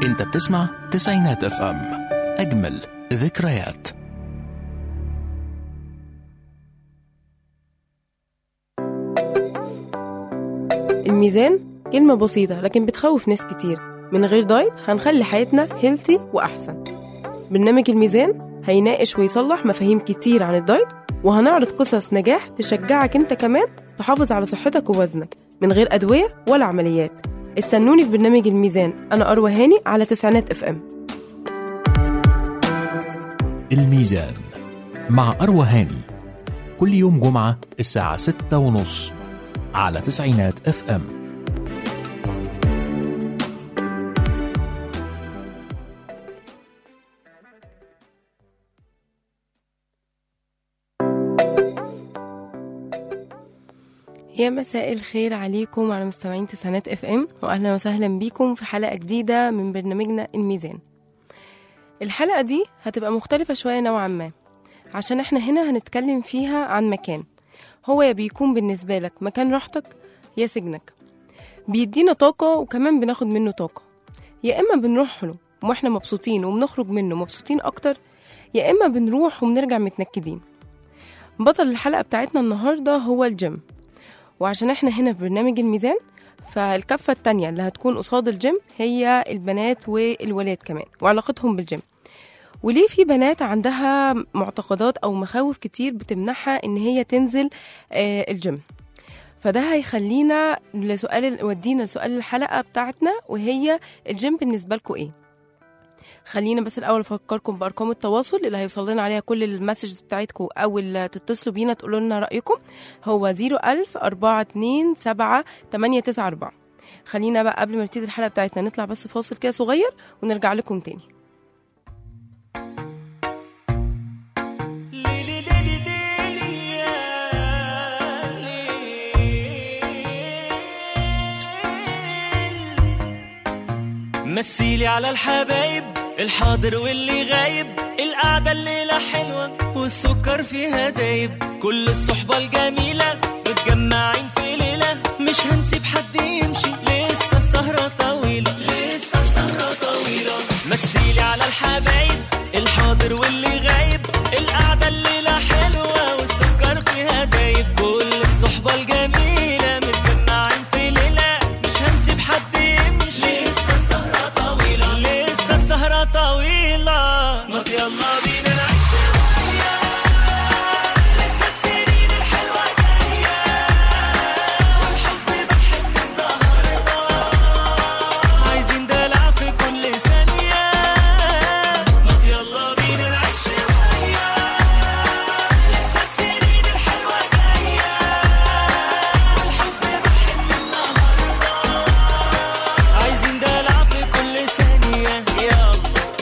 انت بتسمع تسعينات اف ام اجمل ذكريات الميزان كلمة بسيطة لكن بتخوف ناس كتير من غير دايت هنخلي حياتنا هيلثي وأحسن برنامج الميزان هيناقش ويصلح مفاهيم كتير عن الدايت وهنعرض قصص نجاح تشجعك انت كمان تحافظ على صحتك ووزنك من غير أدوية ولا عمليات استنوني في برنامج الميزان أنا أروى هاني على تسعينات اف ام الميزان مع أروى هاني كل يوم جمعة الساعة ستة ونص على تسعينات اف ام يا مساء الخير عليكم على مستمعين تسعينات اف ام واهلا وسهلا بيكم في حلقه جديده من برنامجنا الميزان الحلقه دي هتبقى مختلفه شويه نوعا ما عشان احنا هنا هنتكلم فيها عن مكان هو يا بيكون بالنسبه لك مكان راحتك يا سجنك بيدينا طاقه وكمان بناخد منه طاقه يا اما بنروح له واحنا مبسوطين وبنخرج منه مبسوطين اكتر يا اما بنروح وبنرجع متنكدين بطل الحلقه بتاعتنا النهارده هو الجيم وعشان احنا هنا في برنامج الميزان فالكفة التانية اللي هتكون قصاد الجيم هي البنات والولاد كمان وعلاقتهم بالجيم وليه في بنات عندها معتقدات أو مخاوف كتير بتمنعها إن هي تنزل آه، الجيم فده هيخلينا لسؤال ودينا لسؤال الحلقة بتاعتنا وهي الجيم بالنسبة لكم ايه خلينا بس الاول افكركم بارقام التواصل اللي هيوصل لنا عليها كل المسجز بتاعتكم او اللي تتصلوا بينا تقولوا لنا رايكم هو 01000 427 894 خلينا بقى قبل ما نبتدي الحلقه بتاعتنا نطلع بس فاصل كده صغير ونرجع لكم تاني ليلي ليلي ليلي يا ليل. مثيلي على الحبايب الحاضر واللي غايب القعدة الليلة حلوة والسكر فيها دايب كل الصحبة الجميلة متجمعين في ليلة مش هنسيب حد يمشي لسه السهرة طويلة لسه السهرة طويلة مثيلي على الحبايب الحاضر واللي غايب القعدة الليلة حلوة والسكر فيها دايب كل الصحبة الجميلة متجمعين في ليلة مش هنسيب حد يمشي لسه السهرة طويلة لسه السهرة طويلة ما يلا بينا نعيش شوية لسه السنين الحلوة جاية والحزن بحن النهاردة عايزين دلع في كل ثانية ما يلا بينا نعيش شوية لسه السنين الحلوة جاية والحزن بحن النهاردة عايزين دلع في كل ثانية يلا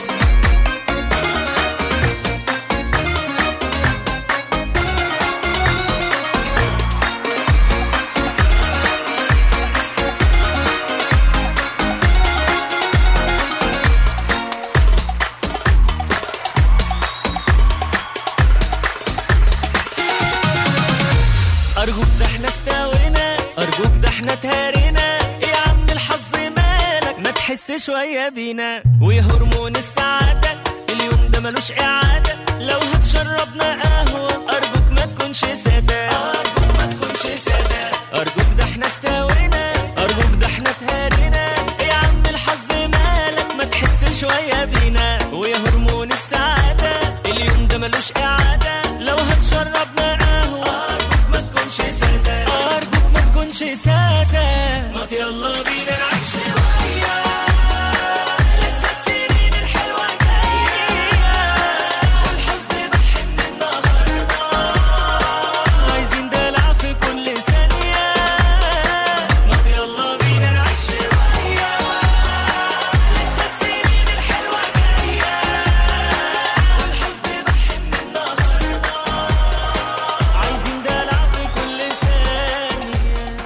أرجوك ده احنا استوينا أرجوك ده احنا تهارينا يا عم الحظ مالك ما تحس شوية بينا وهرمون السعادة اليوم ده ملوش إعادة لو هتشربنا قهوة أرجوك ما تكونش سادة أرجوك ما تكونش سادة أرجوك ده احنا استوينا أرجوك ده احنا تهارينا يا عم الحظ مالك ما تحس شوية بينا ويا هرمون السعادة اليوم ده ملوش إعادة لو هتشربنا قهوة أرجوك ما تكونش سادة أرجوك ما تكونش سادة ما يلا بينا نعيش شوية لسه السنين الحلوة جاية والحزن بحن النهاردة عايزين دلع في كل ثانية ما يلا بينا نعيش شوية لسه السنين الحلوة جاية والحزن بحن النهاردة عايزين دلع في كل ثانية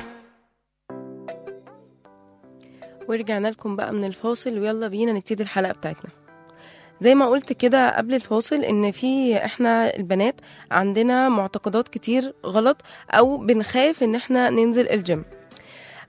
ورجعنا لكم بقى من الفاصل ويلا بينا نبتدي الحلقة بتاعتنا زي ما قلت كده قبل الفاصل ان في احنا البنات عندنا معتقدات كتير غلط او بنخاف ان احنا ننزل الجيم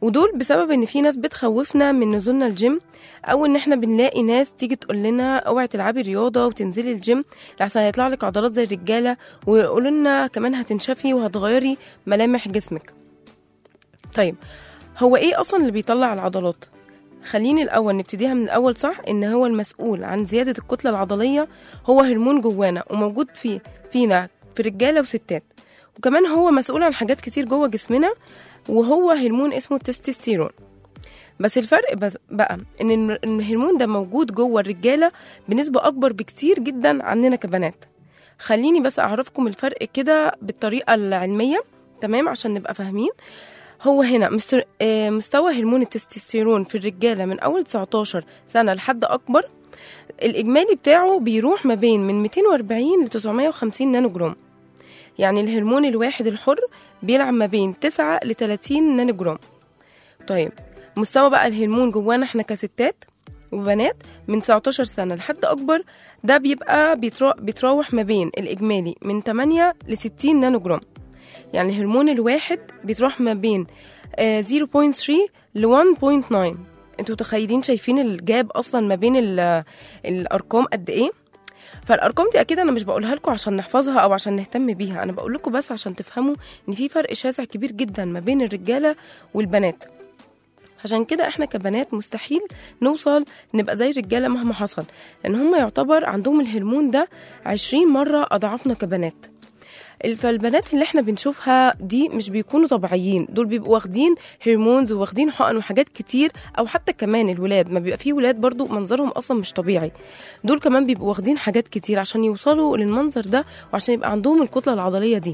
ودول بسبب ان في ناس بتخوفنا من نزولنا الجيم او ان احنا بنلاقي ناس تيجي تقول لنا اوعي تلعبي رياضه وتنزلي الجيم لحسن هيطلع لك عضلات زي الرجاله ويقولوا لنا كمان هتنشفي وهتغيري ملامح جسمك طيب هو ايه اصلا اللي بيطلع العضلات خليني الاول نبتديها من الاول صح ان هو المسؤول عن زياده الكتله العضليه هو هرمون جوانا وموجود في فينا في رجاله وستات وكمان هو مسؤول عن حاجات كتير جوه جسمنا وهو هرمون اسمه التستوستيرون بس الفرق بس بقى ان الم- الهرمون ده موجود جوه الرجاله بنسبه اكبر بكتير جدا عننا كبنات خليني بس اعرفكم الفرق كده بالطريقه العلميه تمام عشان نبقى فاهمين هو هنا مستر... آه، مستوى هرمون التستوستيرون في الرجاله من اول 19 سنه لحد اكبر الاجمالي بتاعه بيروح ما بين من 240 ل 950 نانو جرام يعني الهرمون الواحد الحر بيلعب ما بين 9 ل 30 نانو جرام طيب مستوى بقى الهرمون جوانا احنا كستات وبنات من 19 سنة لحد أكبر ده بيبقى بيترا- بيتراوح ما بين الإجمالي من 8 ل 60 نانو جرام يعني الهرمون الواحد بيتراوح ما بين آه، 0.3 ل 1.9 انتوا متخيلين شايفين الجاب اصلا ما بين ال- الارقام قد ايه فالارقام دي اكيد انا مش بقولها لكم عشان نحفظها او عشان نهتم بيها انا بقول لكم بس عشان تفهموا ان في فرق شاسع كبير جدا ما بين الرجاله والبنات عشان كده احنا كبنات مستحيل نوصل نبقى زي الرجاله مهما حصل لان هم يعتبر عندهم الهرمون ده 20 مره اضعافنا كبنات ال- فالبنات اللي احنا بنشوفها دي مش بيكونوا طبيعيين دول بيبقوا واخدين هرمونز وواخدين حقن وحاجات كتير او حتى كمان الولاد ما بيبقى فيه ولاد برضو منظرهم اصلا مش طبيعي دول كمان بيبقوا واخدين حاجات كتير عشان يوصلوا للمنظر ده وعشان يبقى عندهم الكتله العضليه دي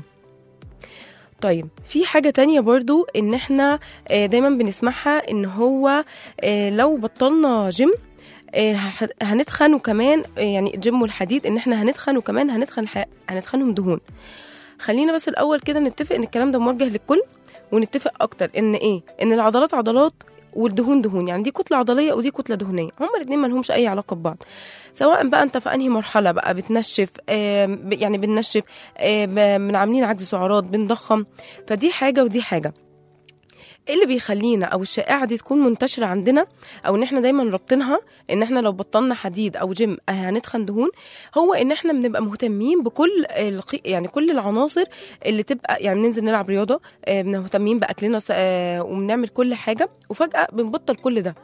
طيب في حاجة تانية برضو ان احنا آه، دايما بنسمعها ان هو آه، لو بطلنا جيم آه، ه- هنتخن وكمان آه، يعني الجيم والحديد ان احنا هنتخن وكمان هنتخن ح- هنتخنهم دهون خلينا بس الاول كده نتفق ان الكلام ده موجه للكل ونتفق اكتر ان ايه ان العضلات عضلات والدهون دهون يعني دي كتله عضليه ودي كتله دهنيه هما الاثنين ما لهمش اي علاقه ببعض سواء بقى انت في انهي مرحله بقى بتنشف آه ب- يعني بننشف آه ب- من عاملين عجز سعرات بنضخم فدي حاجه ودي حاجه ايه اللي بيخلينا او الشائعه دي تكون منتشره عندنا او ان احنا دايما رابطينها ان احنا لو بطلنا حديد او جيم آه، هنتخن دهون هو ان احنا بنبقى مهتمين بكل القي... يعني كل العناصر اللي تبقى يعني بننزل نلعب رياضه آه، مهتمين باكلنا س- آه، وبنعمل كل حاجه وفجاه بنبطل كل ده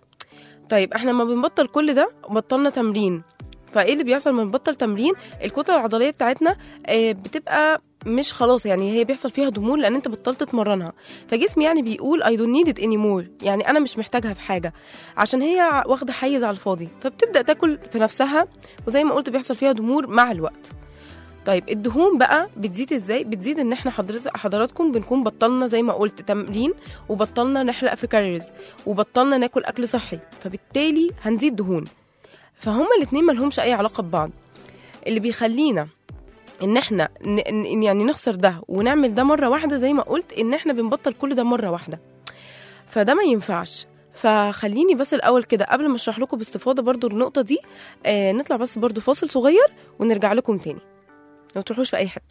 طيب احنا لما بنبطل كل ده بطلنا تمرين فايه اللي بيحصل لما بنبطل تمرين الكتله العضليه بتاعتنا آه، بتبقى مش خلاص يعني هي بيحصل فيها ضمور لان انت بطلت تمرنها فجسمي يعني بيقول I don't need it anymore يعني انا مش محتاجها في حاجه عشان هي واخده حيز على الفاضي فبتبدا تاكل في نفسها وزي ما قلت بيحصل فيها ضمور مع الوقت طيب الدهون بقى بتزيد ازاي بتزيد ان احنا حضرتك حضراتكم بنكون بطلنا زي ما قلت تمرين وبطلنا نحرق في كالوريز وبطلنا ناكل اكل صحي فبالتالي هنزيد دهون فهما الاتنين ملهمش اي علاقه ببعض اللي بيخلينا ان احنا ن- ن- يعني نخسر ده ونعمل ده مره واحده زي ما قلت ان احنا بنبطل كل ده مره واحده فده ما ينفعش فخليني بس الاول كده قبل ما اشرح لكم باستفاضه برضو النقطه دي آه نطلع بس برضو فاصل صغير ونرجع لكم تاني ما تروحوش في اي حته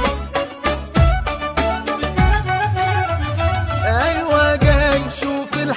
ايوه جاي شوف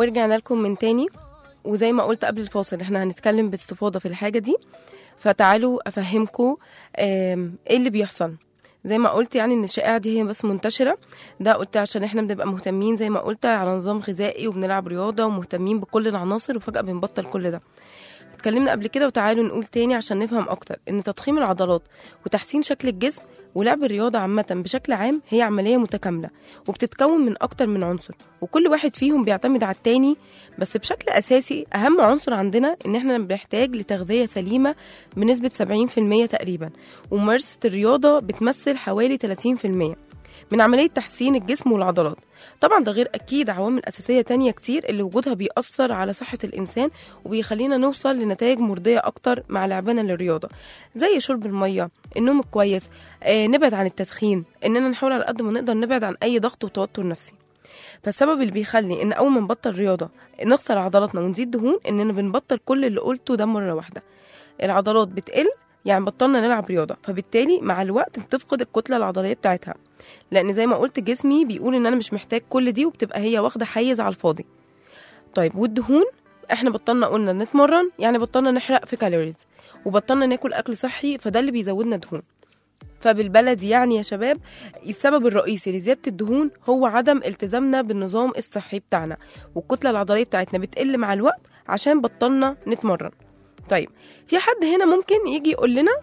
ورجعنا لكم من تاني وزي ما قلت قبل الفاصل احنا هنتكلم باستفاضة في الحاجة دي فتعالوا افهمكم آم، ايه اللي بيحصل زي ما قلت يعني ان الشائعة دي هي بس منتشرة ده قلت عشان احنا بنبقى مهتمين زي ما قلت على نظام غذائي وبنلعب رياضة ومهتمين بكل العناصر وفجأة بنبطل كل ده اتكلمنا قبل كده وتعالوا نقول تاني عشان نفهم اكتر ان تضخيم العضلات وتحسين شكل الجسم ولعب الرياضة عامة بشكل عام هي عملية متكاملة وبتتكون من أكتر من عنصر وكل واحد فيهم بيعتمد على التاني بس بشكل أساسي أهم عنصر عندنا إن إحنا بنحتاج لتغذية سليمة بنسبة 70% تقريبا وممارسة الرياضة بتمثل حوالي 30% من عملية تحسين الجسم والعضلات طبعا ده غير أكيد عوامل أساسية تانية كتير اللي وجودها بيأثر على صحة الإنسان وبيخلينا نوصل لنتائج مرضية أكتر مع لعبنا للرياضة زي شرب المية النوم الكويس آه نبعد عن التدخين إننا نحاول على قد ما نقدر نبعد عن أي ضغط وتوتر نفسي فالسبب اللي بيخلي ان اول ما نبطل رياضه نخسر عضلاتنا ونزيد دهون اننا بنبطل كل اللي قلته ده مره واحده العضلات بتقل يعني بطلنا نلعب رياضه فبالتالي مع الوقت بتفقد الكتله العضليه بتاعتها لان زي ما قلت جسمي بيقول ان انا مش محتاج كل دي وبتبقى هي واخده حيز على الفاضي طيب والدهون احنا بطلنا قلنا نتمرن يعني بطلنا نحرق في كالوريز وبطلنا ناكل اكل صحي فده اللي بيزودنا دهون فبالبلدي يعني يا شباب السبب الرئيسي لزيادة الدهون هو عدم التزامنا بالنظام الصحي بتاعنا والكتلة العضلية بتاعتنا بتقل مع الوقت عشان بطلنا نتمرن طيب في حد هنا ممكن يجي يقول لنا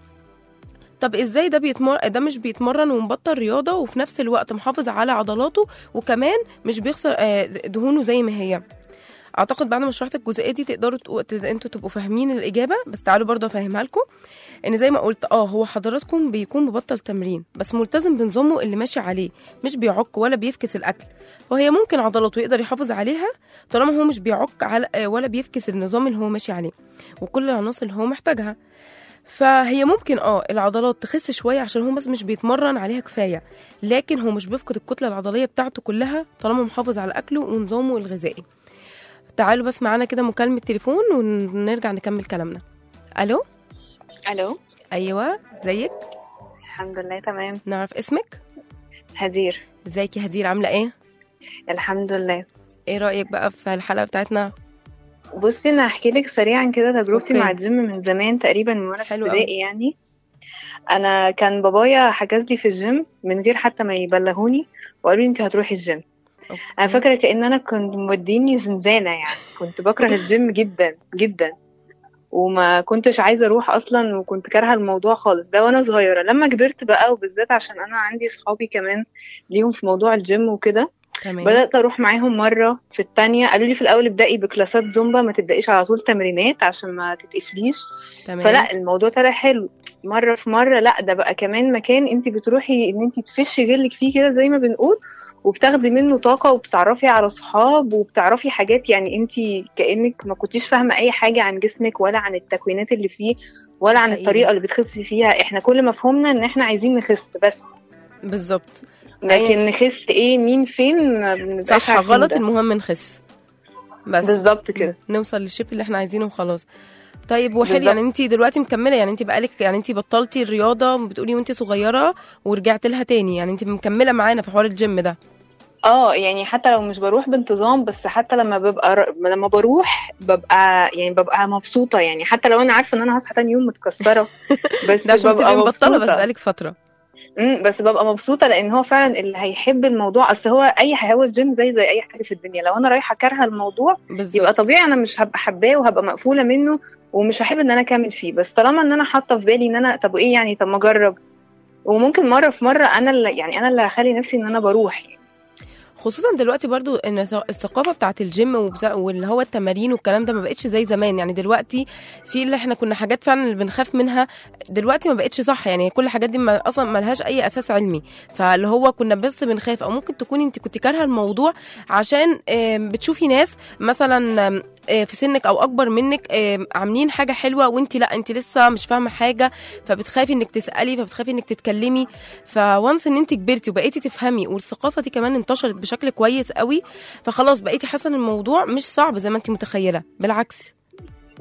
طب ازاي ده بيتمر... ده مش بيتمرن ومبطل رياضة وفي نفس الوقت محافظ على عضلاته وكمان مش بيخسر آه، دهونه زي ما هي اعتقد بعد ما شرحت الجزئيه دي تقدروا تقو... ت- انتوا تبقوا فاهمين الاجابه بس تعالوا برضه افهمها لكم ان زي ما قلت اه هو حضراتكم بيكون مبطل تمرين بس ملتزم بنظامه اللي ماشي عليه مش بيعك ولا بيفكس الاكل وهي ممكن عضلاته يقدر يحافظ عليها طالما هو مش بيعك على آه، ولا بيفكس النظام اللي هو ماشي عليه وكل العناصر اللي هو محتاجها فهي ممكن اه العضلات تخس شويه عشان هو بس مش بيتمرن عليها كفايه لكن هو مش بيفقد الكتله العضليه بتاعته كلها طالما محافظ على اكله ونظامه الغذائي تعالوا بس معانا كده مكالمه تليفون ونرجع نكمل كلامنا الو الو ايوه ازيك الحمد لله تمام نعرف اسمك هدير ازيك يا هدير عامله ايه الحمد لله ايه رايك بقى في الحلقه بتاعتنا بصي انا هحكي لك سريعا كده تجربتي أوكي. مع الجيم من زمان تقريبا من وانا في حلو ابتدائي يعني انا كان بابايا حجز لي في الجيم من غير حتى ما يبلغوني وقالوا لي انت هتروحي الجيم أوكي. انا فاكره كان انا كنت موديني زنزانه يعني كنت بكره الجيم جدا جدا وما كنتش عايزه اروح اصلا وكنت كارهه الموضوع خالص ده وانا صغيره لما كبرت بقى وبالذات عشان انا عندي صحابي كمان ليهم في موضوع الجيم وكده تمام بدأت أروح معاهم مرة في التانية قالوا لي في الأول ابدأي بكلاسات زومبا ما تبدأيش على طول تمرينات عشان ما تتقفليش تمام فلا الموضوع طلع حلو مرة في مرة لا ده بقى كمان مكان انت بتروحي ان انت تفشي غلك فيه كده زي ما بنقول وبتاخدي منه طاقة وبتتعرفي على صحاب وبتعرفي حاجات يعني انت كأنك ما كنتيش فاهمة أي حاجة عن جسمك ولا عن التكوينات اللي فيه ولا عن حقيقي. الطريقة اللي بتخسي فيها احنا كل مفهومنا ان احنا عايزين نخس بس بالظبط لكن نخس ايه مين فين ما بنبقاش صح عارفين غلط ده. المهم نخس بس بالظبط كده نوصل للشيب اللي احنا عايزينه وخلاص طيب وحلو بالظبط. يعني انت دلوقتي مكمله يعني انت بقالك يعني انت بطلتي الرياضه بتقولي وانت صغيره ورجعت لها تاني يعني انت مكمله معانا في حوار الجيم ده اه يعني حتى لو مش بروح بانتظام بس حتى لما ببقى ر... لما بروح ببقى يعني ببقى مبسوطه يعني حتى لو انا عارفه ان انا هصحى تاني يوم متكسره بس ده عشان ببقى تبقي مبطله بس مبسوطه بقالك فتره امم بس ببقى مبسوطه لان هو فعلا اللي هيحب الموضوع اصل هو اي ح- هو الجيم زي زي اي حاجه في الدنيا لو انا رايحه كارهه الموضوع بالظبط يبقى طبيعي انا مش هبقى حباه وهبقى مقفوله منه ومش هحب ان انا اكمل فيه بس طالما ان انا حاطه في بالي ان انا طب ايه يعني طب ما اجرب وممكن مره في مره انا اللي يعني انا اللي هخلي نفسي ان انا بروح يعني. خصوصا دلوقتي برضو ان ث- الثقافه بتاعت الجيم وبز- واللي هو التمارين والكلام ده ما بقتش زي زمان يعني دلوقتي في اللي احنا كنا حاجات فعلا اللي بنخاف منها دلوقتي ما بقتش صح يعني كل الحاجات دي ما اصلا ما لهاش اي اساس علمي فاللي هو كنا بس بنخاف او ممكن تكوني انت كنت كارهه الموضوع عشان آم، بتشوفي ناس مثلا آم، آه، في سنك او اكبر منك آم، عاملين حاجه حلوه وانت لا انت لسه مش فاهمه حاجه فبتخافي انك تسالي فبتخافي انك تتكلمي فوانس ان انت كبرتي وبقيتي تفهمي والثقافه دي كمان انتشرت بشكل كويس قوي فخلاص بقيتي حاسه ان الموضوع مش صعب زي ما انت متخيله بالعكس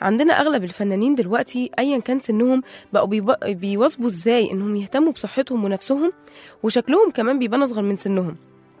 عندنا اغلب الفنانين دلوقتي ايا كان سنهم بقوا بيب- بيواظبوا ازاي انهم يهتموا بصحتهم ونفسهم وشكلهم كمان بيبان اصغر من سنهم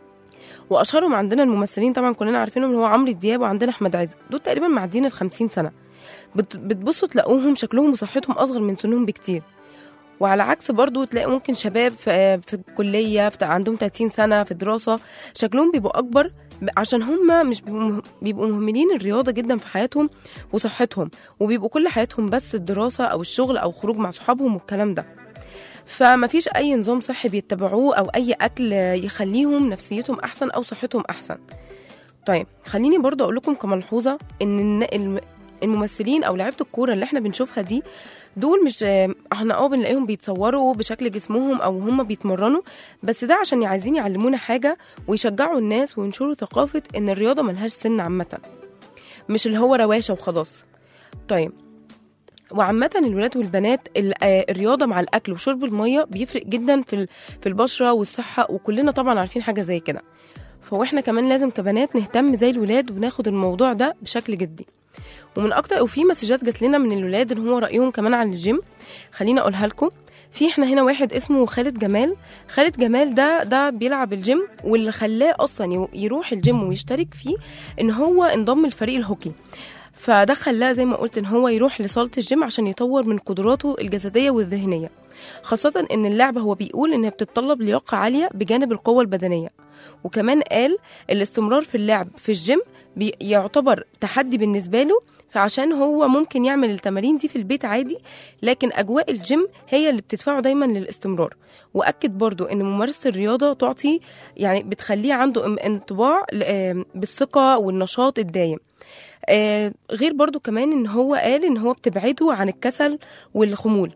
واشهرهم عندنا الممثلين طبعا كلنا عارفينهم اللي هو عمرو دياب وعندنا احمد عز دول تقريبا معديين ال 50 سنه بت- بتبصوا تلاقوهم شكلهم وصحتهم اصغر من سنهم بكتير وعلى عكس برضو تلاقي ممكن شباب في, في الكلية في عندهم 30 سنة في الدراسة شكلهم بيبقوا أكبر ب- عشان هم مش بيبقوا مه- بيبقوا مهملين الرياضة جدا في حياتهم وصحتهم وبيبقوا كل حياتهم بس الدراسة أو الشغل أو خروج مع صحابهم والكلام ده فما فيش أي نظام صحي بيتبعوه أو أي أكل يخليهم نفسيتهم أحسن أو صحتهم أحسن طيب خليني برضو أقول لكم كملحوظة إن الن- الم- الممثلين أو لعيبة الكورة اللي احنا بنشوفها دي دول مش احنا اه بنلاقيهم بيتصوروا بشكل جسمهم او هم بيتمرنوا بس ده عشان عايزين يعلمونا حاجه ويشجعوا الناس وينشروا ثقافه ان الرياضه ملهاش سن عامه مش اللي هو رواشه وخلاص طيب وعامة الولاد والبنات ال- آه، الرياضة مع الأكل وشرب المية بيفرق جدا في ال- في البشرة والصحة وكلنا طبعا عارفين حاجة زي كده فهو احنا كمان لازم كبنات نهتم زي الولاد وناخد الموضوع ده بشكل جدي ومن اكتر وفي مسجات جات لنا من الولاد ان هو رايهم كمان عن الجيم خليني اقولها لكم في احنا هنا واحد اسمه خالد جمال خالد جمال ده ده بيلعب الجيم واللي خلاه اصلا يو- يروح الجيم ويشترك فيه ان هو انضم لفريق الهوكي فده خلاه زي ما قلت ان هو يروح لصاله الجيم عشان يطور من قدراته الجسديه والذهنيه خاصة إن اللعبة هو بيقول إنها بتتطلب لياقة عالية بجانب القوة البدنية وكمان قال الاستمرار في اللعب في الجيم بي- يعتبر تحدي بالنسبة له فعشان هو ممكن يعمل التمارين دي في البيت عادي لكن أجواء الجيم هي اللي بتدفعه دايما للاستمرار وأكد برضو إن ممارسة الرياضة تعطي يعني بتخليه عنده ام- انطباع ل- آم، بالثقة والنشاط الدايم آه، غير برضو كمان إن هو قال إن هو بتبعده عن الكسل والخمول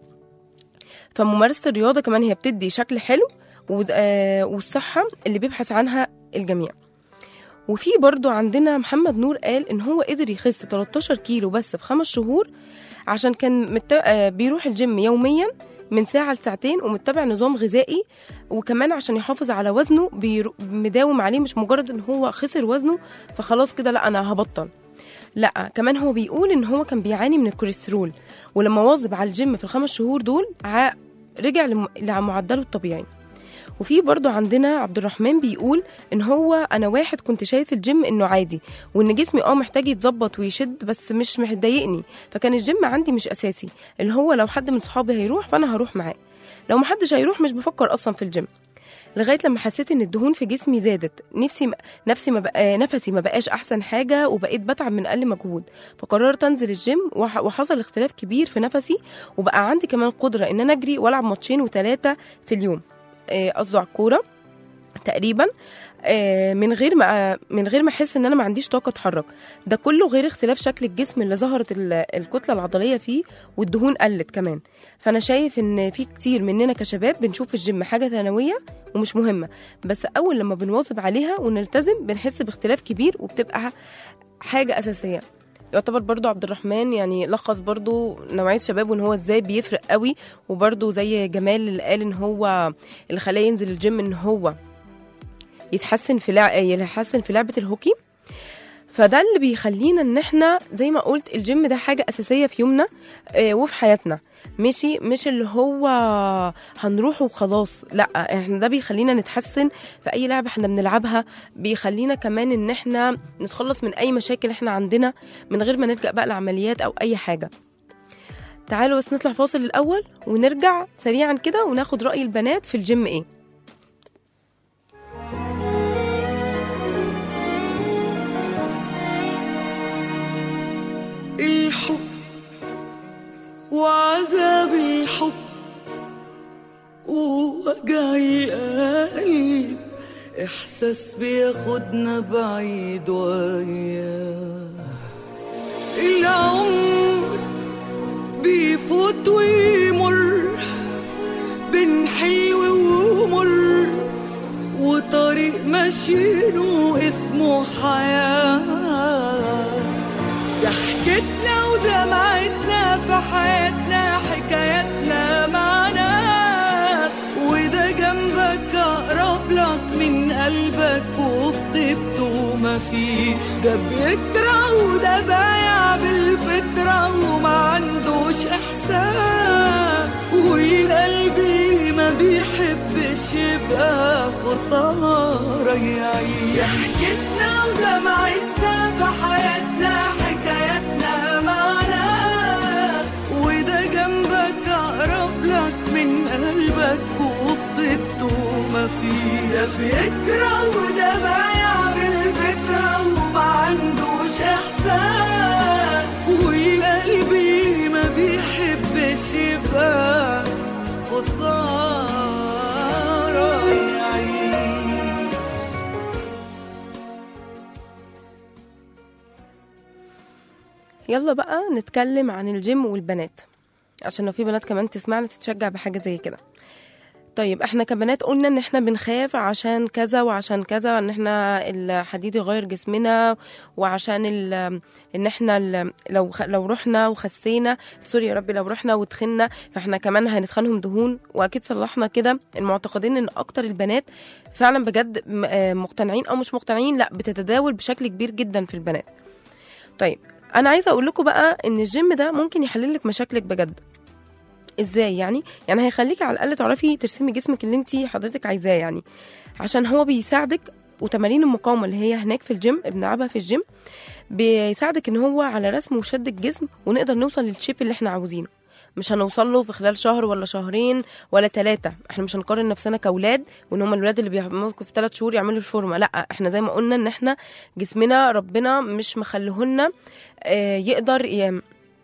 فممارسة الرياضة كمان هي بتدي شكل حلو ود- آه، والصحة اللي بيبحث عنها الجميع وفي برضو عندنا محمد نور قال ان هو قدر يخس 13 كيلو بس في خمس شهور عشان كان مت... آه، بيروح الجيم يوميا من ساعة لساعتين ومتبع نظام غذائي وكمان عشان يحافظ على وزنه بيرو... مداوم عليه مش مجرد ان هو خسر وزنه فخلاص كده لا انا هبطل لا كمان هو بيقول ان هو كان بيعاني من الكوليسترول ولما واظب على الجيم في الخمس شهور دول ع... رجع لم... لمعدله الطبيعي وفي برضو عندنا عبد الرحمن بيقول ان هو انا واحد كنت شايف الجيم انه عادي وان جسمي اه محتاج يتظبط ويشد بس مش مضايقني فكان الجيم عندي مش اساسي اللي هو لو حد من صحابي هيروح فانا هروح معاه لو محدش هيروح مش بفكر اصلا في الجيم لغايه لما حسيت ان الدهون في جسمي زادت نفسي نفسي ما بقى نفسي ما بقاش احسن حاجه وبقيت بتعب من اقل مجهود فقررت انزل الجيم وح- وحصل اختلاف كبير في نفسي وبقى عندي كمان قدره ان انا اجري والعب ماتشين وثلاثه في اليوم آه، قصده على الكوره تقريبا آه، من غير ما من غير ما احس ان انا ما عنديش طاقه اتحرك ده كله غير اختلاف شكل الجسم اللي ظهرت ال- الكتله العضليه فيه والدهون قلت كمان فانا شايف ان في كتير مننا كشباب بنشوف الجيم حاجه ثانويه ومش مهمه بس اول لما بنواظب عليها ونلتزم بنحس باختلاف كبير وبتبقى حاجه اساسيه يعتبر برضو عبد الرحمن يعني لخص برضو نوعية شباب وان هو ازاي بيفرق قوي وبرضو زي جمال اللي قال ان هو اللي خلاه ينزل الجيم ان هو يتحسن في لع... يتحسن في لعبة الهوكي فده اللي بيخلينا ان احنا زي ما قلت الجيم ده حاجة اساسية في يومنا آه، وفي حياتنا ماشي مش اللي هو هنروح وخلاص لا احنا ده بيخلينا نتحسن في اي لعبة احنا بنلعبها بيخلينا كمان ان احنا نتخلص من اي مشاكل احنا عندنا من غير ما نلجأ بقى لعمليات او اي حاجة تعالوا بس نطلع فاصل الاول ونرجع سريعا كده وناخد رأي البنات في الجيم ايه الحب وعذاب الحب ووجع القلب إحساس بياخدنا بعيد وياه العمر بيفوت ويمر بين حلو ومر وطريق ماشيينه اسمه حياه ضحكتنا ودمعتنا في حياتنا حكاياتنا مع ناس وده جنبك أقرب لك من قلبك وفي طيبته ما مفيش ده بيكره وده بايع بالفطرة وما عندوش إحساس والقلبي ما بيحبش يبقى خسارة يعيش ضحكتنا ودمعتنا في حياتنا حكاياتنا معنا وده جنبك أقرب لك من قلبك وفي طيبته ما فيه ده بيكره وده بايع بالفكرة وما عندوش إحساس وقلبي ما بيحبش يبقى خسارة يعيش يلا بقى نتكلم عن الجيم والبنات عشان لو في بنات كمان تسمعنا تتشجع بحاجة زي كده طيب احنا كبنات قلنا ان احنا بنخاف عشان كذا وعشان كذا ان احنا الحديد يغير جسمنا وعشان ال- ان احنا ال- لو خ- لو رحنا وخسينا سوري يا ربي لو رحنا وتخنا فاحنا كمان هنتخنهم دهون واكيد صلحنا كده المعتقدين ان اكتر البنات فعلا بجد م- آه مقتنعين او مش مقتنعين لا بتتداول بشكل كبير جدا في البنات طيب انا عايزه اقول لكم بقى ان الجيم ده ممكن يحلل لك مشاكلك بجد ازاي يعني يعني هيخليكي على الاقل تعرفي ترسمي جسمك اللي انت حضرتك عايزاه يعني عشان هو بيساعدك وتمارين المقاومه اللي هي هناك في الجيم بنلعبها في الجيم بيساعدك ان هو على رسم وشد الجسم ونقدر نوصل للشيب اللي احنا عاوزينه مش هنوصل له في خلال شهر ولا شهرين ولا ثلاثة احنا مش هنقارن نفسنا كاولاد وان هم الولاد اللي بيعملوا في ثلاث شهور يعملوا الفورمه لا احنا زي ما قلنا ان احنا جسمنا ربنا مش مخليهولنا آه، يقدر ي-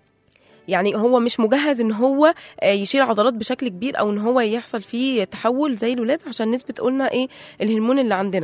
يعني هو مش مجهز ان هو آه، يشيل عضلات بشكل كبير او ان هو يحصل فيه تحول زي الولاد عشان نسبه قلنا ايه الهرمون اللي عندنا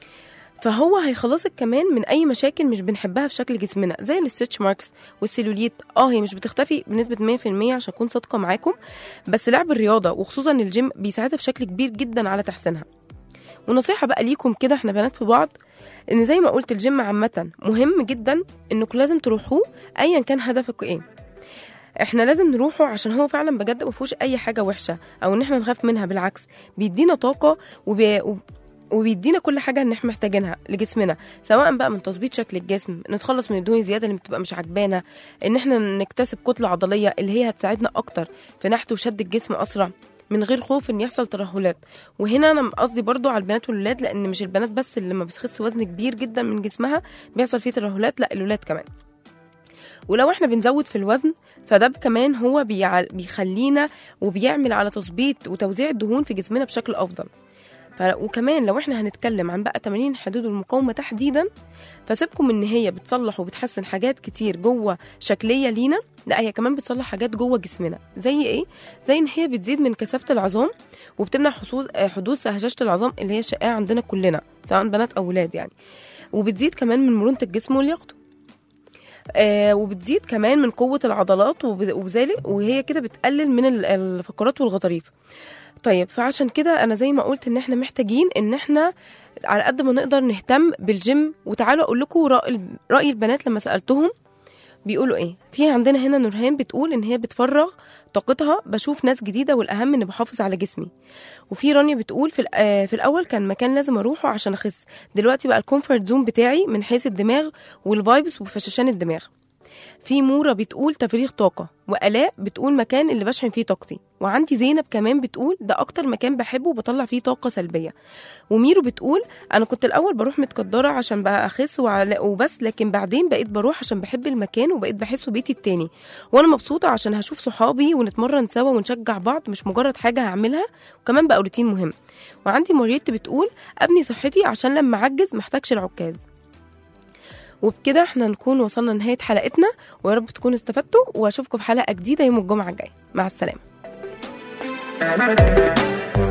فهو هيخلصك كمان من اي مشاكل مش بنحبها في شكل جسمنا زي الستريتش ماركس والسيلوليت اه هي مش بتختفي بنسبه 100% عشان اكون صادقه معاكم بس لعب الرياضه وخصوصا الجيم بيساعدها بشكل كبير جدا على تحسينها ونصيحه بقى ليكم كده احنا بنات في بعض ان زي ما قلت الجيم عامه مهم جدا انكم لازم تروحوه ايا كان هدفك ايه احنا لازم نروحه عشان هو فعلا بجد ما فيهوش اي حاجه وحشه او ان احنا نخاف منها بالعكس بيدينا طاقه وبي... وب- وبيدينا كل حاجه ان احنا محتاجينها لجسمنا سواء بقى من تظبيط شكل الجسم نتخلص من الدهون الزياده اللي بتبقى مش عاجبانا ان احنا نكتسب كتله عضليه اللي هي هتساعدنا اكتر في نحت وشد الجسم اسرع من غير خوف ان يحصل ترهلات وهنا انا قصدي برضو على البنات والولاد لان مش البنات بس اللي لما بتخس وزن كبير جدا من جسمها بيحصل فيه ترهلات لا الولاد كمان ولو احنا بنزود في الوزن فده كمان هو بيع... بيخلينا وبيعمل على تظبيط وتوزيع الدهون في جسمنا بشكل افضل ف... وكمان لو احنا هنتكلم عن بقى تمارين الحدود والمقاومه تحديدا فسيبكم ان هي بتصلح وبتحسن حاجات كتير جوه شكليه لينا لا هي كمان بتصلح حاجات جوه جسمنا زي ايه زي ان هي بتزيد من كثافه العظام وبتمنع حصول آه، حدوث هشاشه العظام اللي هي شائعه عندنا كلنا سواء بنات او ولاد يعني وبتزيد كمان من مرونه الجسم ولياقته آه وبتزيد كمان من قوة العضلات وب- وبذلك وهي كده بتقلل من ال- الفقرات والغضاريف طيب فعشان كده انا زي ما قلت ان احنا محتاجين ان احنا على قد ما نقدر نهتم بالجيم وتعالوا اقول لكم رأي رأي البنات لما سألتهم بيقولوا ايه في عندنا هنا نورهان بتقول ان هي بتفرغ طاقتها بشوف ناس جديده والاهم اني بحافظ على جسمي وفي رانيا بتقول في, الأ- آه، في الاول كان مكان لازم اروحه عشان اخس دلوقتي بقى الكومفورت زون بتاعي من حيث الدماغ والفايبس وفشاشان الدماغ في مورا بتقول تفريغ طاقة وآلاء بتقول مكان اللي بشحن فيه طاقتي وعندي زينب كمان بتقول ده أكتر مكان بحبه وبطلع فيه طاقة سلبية وميرو بتقول أنا كنت الأول بروح متقدرة عشان بقى أخس وعلى- وبس لكن بعدين بقيت بروح عشان بحب المكان وبقيت بحسه بيتي التاني وأنا مبسوطة عشان هشوف صحابي ونتمرن سوا ونشجع بعض مش مجرد حاجة هعملها وكمان بقى روتين مهم وعندي مريت بتقول أبني صحتي عشان لما أعجز محتاجش العكاز وبكده احنا نكون وصلنا لنهاية حلقتنا ويا رب تكونوا استفدتوا واشوفكم في حلقة جديدة يوم الجمعة الجاي مع السلامة